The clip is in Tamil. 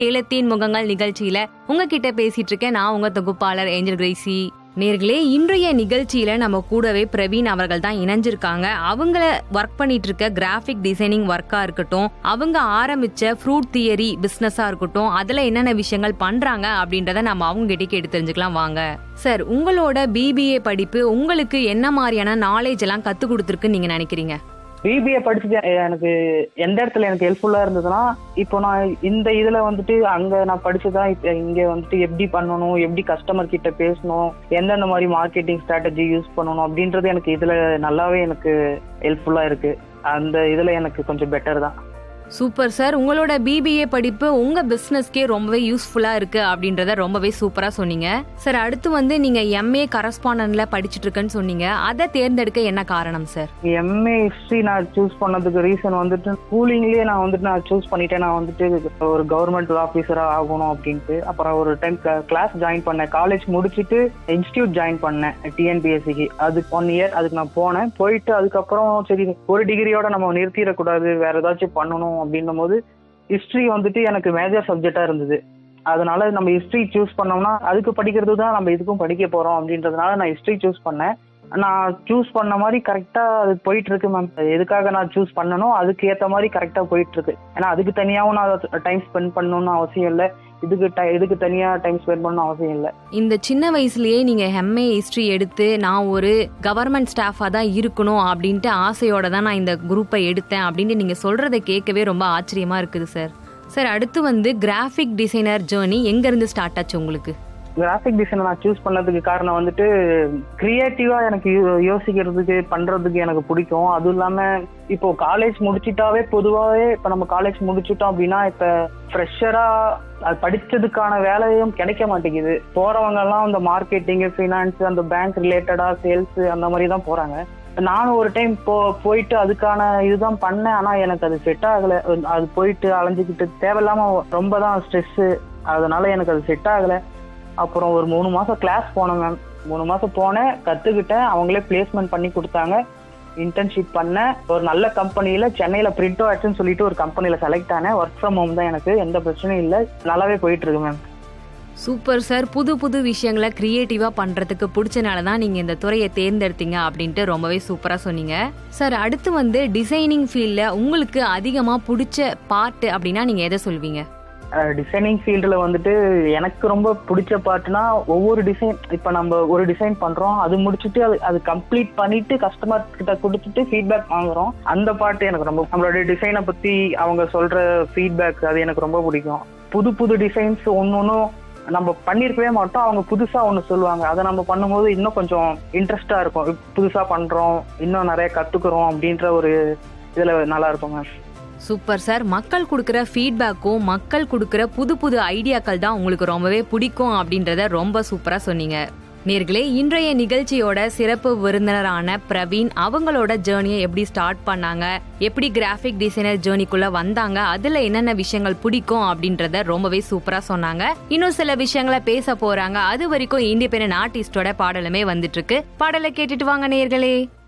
ஏலத்தின் முகங்கள் நிகழ்ச்சியில உங்ககிட்ட பேசிட்டு இருக்கேன் நான் உங்க தொகுப்பாளர் ஏஞ்சல் கிரேசி நேர்களே இன்றைய நிகழ்ச்சியில நம்ம கூடவே பிரவீன் அவர்கள் தான் இணைஞ்சிருக்காங்க அவங்கள ஒர்க் பண்ணிட்டு இருக்க கிராஃபிக் டிசைனிங் ஒர்க்கா இருக்கட்டும் அவங்க ஆரம்பிச்ச ஃப்ரூட் தியரி பிசினஸா இருக்கட்டும் அதுல என்னென்ன விஷயங்கள் பண்றாங்க அப்படின்றத நம்ம அவங்க கிட்ட கேட்டு தெரிஞ்சுக்கலாம் வாங்க சார் உங்களோட பிபிஏ படிப்பு உங்களுக்கு என்ன மாதிரியான நாலேஜ் எல்லாம் கத்து கொடுத்துருக்குன்னு நீங்க நினைக்கிறீங்க பிபிஏ படிச்சது எனக்கு எந்த இடத்துல எனக்கு ஹெல்ப்ஃபுல்லா இருந்ததுன்னா இப்போ நான் இந்த இதுல வந்துட்டு அங்க நான் படிச்சதான் இப்ப இங்க வந்துட்டு எப்படி பண்ணணும் எப்படி கஸ்டமர் கிட்ட பேசணும் எந்தெந்த மாதிரி மார்க்கெட்டிங் ஸ்ட்ராட்டஜி யூஸ் பண்ணணும் அப்படின்றது எனக்கு இதுல நல்லாவே எனக்கு ஹெல்ப்ஃபுல்லா இருக்கு அந்த இதுல எனக்கு கொஞ்சம் பெட்டர் தான் சூப்பர் சார் உங்களோட பிபிஏ படிப்பு உங்க பிசினஸ்க்கே ரொம்பவே யூஸ்ஃபுல்லா இருக்கு அப்படின்றத ரொம்பவே சூப்பரா சொன்னீங்க சார் அடுத்து வந்து நீங்க எம்ஏ கரஸ்பாண்டன்ட்ல படிச்சிட்டு இருக்கேன்னு சொன்னீங்க அதை தேர்ந்தெடுக்க என்ன காரணம் சார் எம்ஏ ஹிஸ்ட்ரி நான் சூஸ் பண்ணதுக்கு ரீசன் வந்துட்டு ஸ்கூலிங்லயே நான் வந்துட்டு நான் சூஸ் பண்ணிட்டேன் நான் வந்துட்டு ஒரு கவர்மெண்ட் ஆஃபீஸரா ஆகணும் அப்படின்ட்டு அப்புறம் ஒரு டைம் கிளாஸ் ஜாயின் பண்ணேன் காலேஜ் முடிச்சுட்டு இன்ஸ்டியூட் ஜாயின் பண்ணேன் டிஎன்பிஎஸ்சிக்கு அதுக்கு ஒன் இயர் அதுக்கு நான் போனேன் போயிட்டு அதுக்கப்புறம் சரி ஒரு டிகிரியோட நம்ம நிறுத்திடக்கூடாது வேற ஏதாச்சும் பண்ணணும் அப்படின்னும் போது ஹிஸ்ட்ரி வந்துட்டு எனக்கு மேஜர் சப்ஜெக்டா இருந்தது அதனால நம்ம ஹிஸ்ட்ரி சூஸ் பண்ணோம்னா அதுக்கு படிக்கிறது தான் நம்ம இதுக்கும் படிக்க போறோம் அப்படின்றதுனால நான் ஹிஸ்ட்ரி சூஸ் பண்ணேன் நான் சூஸ் பண்ண மாதிரி கரெக்டா அது போயிட்டு இருக்கு மேம் எதுக்காக நான் சூஸ் பண்ணனோ அதுக்கு ஏத்த மாதிரி கரெக்டா போயிட்டு இருக்கு ஏன்னா அதுக்கு தனியாவும் நான் டைம் ஸ்பெண்ட் பண்ணணும்னு அவசியம் இல்லை இதுக்கு ti- இதுக்கு தனியா டைம் ஸ்பெண்ட் பண்ணணும் அவசியம் இல்லை இந்த சின்ன வயசுலயே நீங்க எம்ஏ ஹிஸ்டரி எடுத்து நான் ஒரு கவர்மெண்ட் ஸ்டாஃபா தான் இருக்கணும் அப்படின்ட்டு ஆசையோட தான் நான் இந்த குரூப்பை எடுத்தேன் அப்படின்னு நீங்க சொல்றதை கேட்கவே ரொம்ப ஆச்சரியமா இருக்குது சார் சார் அடுத்து வந்து கிராஃபிக் டிசைனர் ஜேர்னி எங்க இருந்து ஸ்டார்ட் ஆச்சு உங்களுக்கு கிராஃபிக் டிசைனை நான் சூஸ் பண்ணதுக்கு காரணம் வந்துட்டு கிரியேட்டிவா எனக்கு யோ- யோசிக்கிறதுக்கு பண்றதுக்கு எனக்கு பிடிக்கும் அதுவும் இல்லாம இப்போ காலேஜ் முடிச்சிட்டாவே பொதுவாகவே இப்போ நம்ம காலேஜ் முடிச்சிட்டோம் அப்படின்னா இப்போ ஃப்ரெஷரா அது படிச்சதுக்கான வேலையும் கிடைக்க மாட்டேங்குது போறவங்க எல்லாம் இந்த மார்க்கெட்டிங் ஃபினான்ஸ் அந்த பேங்க் ரிலேட்டடா சேல்ஸ் அந்த மாதிரி தான் போறாங்க நானும் ஒரு டைம் போ போயிட்டு அதுக்கான இதுதான் பண்ணேன் ஆனா எனக்கு அது செட் ஆகல அது போயிட்டு அலைஞ்சுக்கிட்டு தேவையில்லாம ரொம்ப தான் ஸ்ட்ரெஸ் அதனால எனக்கு அது செட் ஆகல அப்புறம் ஒரு மூணு மாசம் கிளாஸ் போனேன் மேம் மூணு மாசம் போனேன் கத்துக்கிட்டேன் அவங்களே பிளேஸ்மெண்ட் பண்ணி கொடுத்தாங்க இன்டர்ன்ஷிப் பண்ணேன் ஒரு நல்ல கம்பெனியில சென்னையில பிரிண்டோ ஆட்ஸ்னு சொல்லிட்டு ஒரு கம்பெனில செலக்ட் ஆனேன் ஒர்க் ஃப்ரம் ஹோம் தான் எனக்கு எந்த பிரச்சனையும் இல்லை நல்லாவே போயிட்டு இருக்கு மேம் சூப்பர் சார் புது புது விஷயங்களை கிரியேட்டிவா பண்றதுக்கு பிடிச்சனால தான் நீங்க இந்த துறையை தேர்ந்தெடுத்தீங்க அப்படின்ட்டு ரொம்பவே சூப்பரா சொன்னீங்க சார் அடுத்து வந்து டிசைனிங் ஃபீல்ட்ல உங்களுக்கு அதிகமா பிடிச்ச பார்ட் அப்படின்னா நீங்க எதை சொல்வீங்க டிசைனிங் ஃபீல்டில் வந்துட்டு எனக்கு ரொம்ப பிடிச்ச பார்ட்னா ஒவ்வொரு டிசைன் இப்போ நம்ம ஒரு டிசைன் பண்றோம் அது முடிச்சுட்டு அது அது கம்ப்ளீட் பண்ணிட்டு கஸ்டமர் கிட்ட கொடுத்துட்டு ஃபீட்பேக் வாங்குறோம் அந்த பார்ட் எனக்கு ரொம்ப நம்மளோட டிசைனை பத்தி அவங்க சொல்ற ஃபீட்பேக் அது எனக்கு ரொம்ப பிடிக்கும் புது புது டிசைன்ஸ் ஒன்னொன்னும் நம்ம பண்ணியிருக்கவே மாட்டோம் அவங்க புதுசா ஒன்று சொல்லுவாங்க அதை நம்ம பண்ணும்போது இன்னும் கொஞ்சம் இன்ட்ரெஸ்டா இருக்கும் இப்ப புதுசா பண்றோம் இன்னும் நிறைய கத்துக்கிறோம் அப்படின்ற ஒரு இதுல நல்லா இருக்கும் மேம் சூப்பர் சார் மக்கள் கொடுக்குற ஃபீட்பேக்கும் மக்கள் கொடுக்குற புது புது ஐடியாக்கள் தான் உங்களுக்கு ரொம்பவே பிடிக்கும் அப்படின்றத ரொம்ப சூப்பரா சொன்னீங்க நேர்களே இன்றைய நிகழ்ச்சியோட சிறப்பு விருந்தினரான பிரவீன் அவங்களோட ஜேர்னியை எப்படி ஸ்டார்ட் பண்ணாங்க எப்படி கிராஃபிக் டிசைனர் ஜேர்னிக்குள்ள வந்தாங்க அதுல என்னென்ன விஷயங்கள் பிடிக்கும் அப்படின்றத ரொம்பவே சூப்பரா சொன்னாங்க இன்னும் சில விஷயங்களை பேச போறாங்க அது வரைக்கும் இண்டிபெண்டன்ட் ஆர்டிஸ்டோட பாடலுமே வந்துட்டு இருக்கு பாடலை கேட்டுட்டு வாங்க நேர்களே